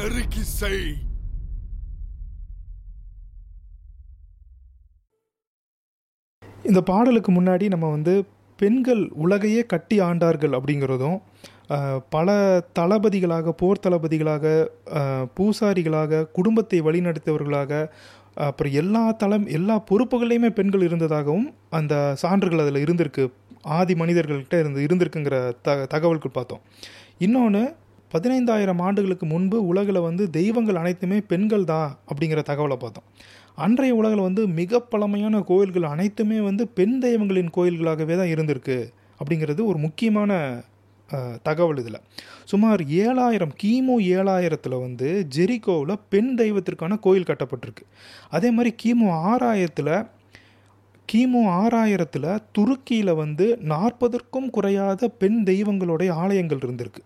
நறுக்கி செய் இந்த பாடலுக்கு முன்னாடி நம்ம வந்து பெண்கள் உலகையே கட்டி ஆண்டார்கள் அப்படிங்கிறதும் அஹ், பல தளபதிகளாக போர் தளபதிகளாக அஹ், பூசாரிகளாக குடும்பத்தை வழிநடத்தியவர்களாக அப்புறம் எல்லா தளம் எல்லா பொறுப்புகள்லையுமே பெண்கள் இருந்ததாகவும் அந்த சான்றுகள் அதில் இருந்திருக்கு ஆதி மனிதர்கள்கிட்ட இருந்து இருந்திருக்குங்கிற த தகவல்கள் பார்த்தோம் இன்னொன்று பதினைந்தாயிரம் ஆண்டுகளுக்கு முன்பு உலகில் வந்து தெய்வங்கள் அனைத்துமே பெண்கள் தான் அப்படிங்கிற தகவலை பார்த்தோம் அன்றைய உலகில் வந்து மிக பழமையான கோயில்கள் அனைத்துமே வந்து பெண் தெய்வங்களின் கோயில்களாகவே தான் இருந்திருக்கு அப்படிங்கிறது ஒரு முக்கியமான அஹ், தகவல் இதில் சுமார் ஏழாயிரம் கிமு ஏழாயிரத்தில் வந்து ஜெரிகோவில் பெண் தெய்வத்திற்கான கோயில் கட்டப்பட்டிருக்கு அதே மாதிரி கிமு ஆறாயிரத்தில் கிமு ஆறாயிரத்தில் துருக்கியில் வந்து நாற்பதற்கும் குறையாத பெண் தெய்வங்களுடைய ஆலயங்கள் இருந்திருக்கு